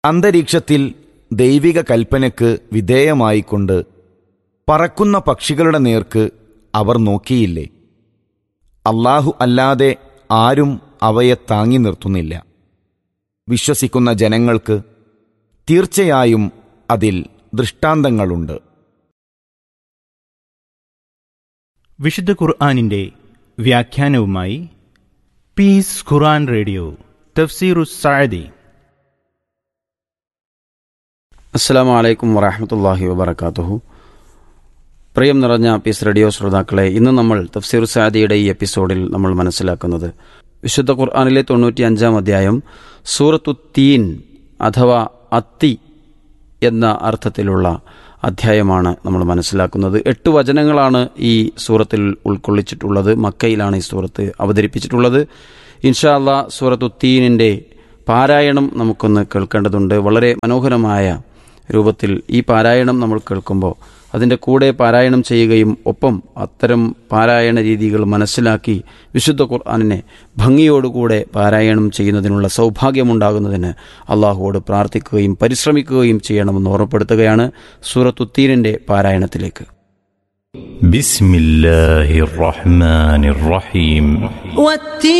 അന്തരീക്ഷത്തിൽ ദൈവിക കൽപ്പനയ്ക്ക് വിധേയമായിക്കൊണ്ട് പറക്കുന്ന പക്ഷികളുടെ നേർക്ക് അവർ നോക്കിയില്ലേ അള്ളാഹു അല്ലാതെ ആരും അവയെ താങ്ങി നിർത്തുന്നില്ല വിശ്വസിക്കുന്ന ജനങ്ങൾക്ക് തീർച്ചയായും അതിൽ ദൃഷ്ടാന്തങ്ങളുണ്ട് വിശുദ്ധ ഖുർആാനിൻ്റെ വ്യാഖ്യാനവുമായി പീസ് ഖുർആൻ റേഡിയോ തഫ്സീറു സാദി അസ്സാം വലൈക്കും വറഹമത്തല്ലാഹി വബർക്കാത്തുഹു പ്രിയം നിറഞ്ഞ പീസ് റേഡിയോ ശ്രോതാക്കളെ ഇന്ന് നമ്മൾ തഫ്സീർ സാദിയുടെ ഈ എപ്പിസോഡിൽ നമ്മൾ മനസ്സിലാക്കുന്നത് വിശുദ്ധ ഖുർആാനിലെ തൊണ്ണൂറ്റി അഞ്ചാം അധ്യായം സൂറത്തു തീൻ അഥവാ അത്തി എന്ന അർത്ഥത്തിലുള്ള അധ്യായമാണ് നമ്മൾ മനസ്സിലാക്കുന്നത് എട്ട് വചനങ്ങളാണ് ഈ സൂറത്തിൽ ഉൾക്കൊള്ളിച്ചിട്ടുള്ളത് മക്കയിലാണ് ഈ സൂറത്ത് അവതരിപ്പിച്ചിട്ടുള്ളത് ഇൻഷാ അല്ലാ സൂറത്തു തീനിൻ്റെ പാരായണം നമുക്കൊന്ന് കേൾക്കേണ്ടതുണ്ട് വളരെ മനോഹരമായ രൂപത്തിൽ ഈ പാരായണം നമ്മൾ കേൾക്കുമ്പോൾ അതിൻ്റെ കൂടെ പാരായണം ചെയ്യുകയും ഒപ്പം അത്തരം പാരായണ രീതികൾ മനസ്സിലാക്കി വിശുദ്ധ ഖുർആാനിനെ ഭംഗിയോടുകൂടെ പാരായണം ചെയ്യുന്നതിനുള്ള സൗഭാഗ്യമുണ്ടാകുന്നതിന് അള്ളാഹുവോട് പ്രാർത്ഥിക്കുകയും പരിശ്രമിക്കുകയും ചെയ്യണമെന്ന് ഓർമ്മപ്പെടുത്തുകയാണ് സൂറത്തുത്തീനിൻ്റെ പാരായണത്തിലേക്ക് بسم الله الرحمن الرحيم والتين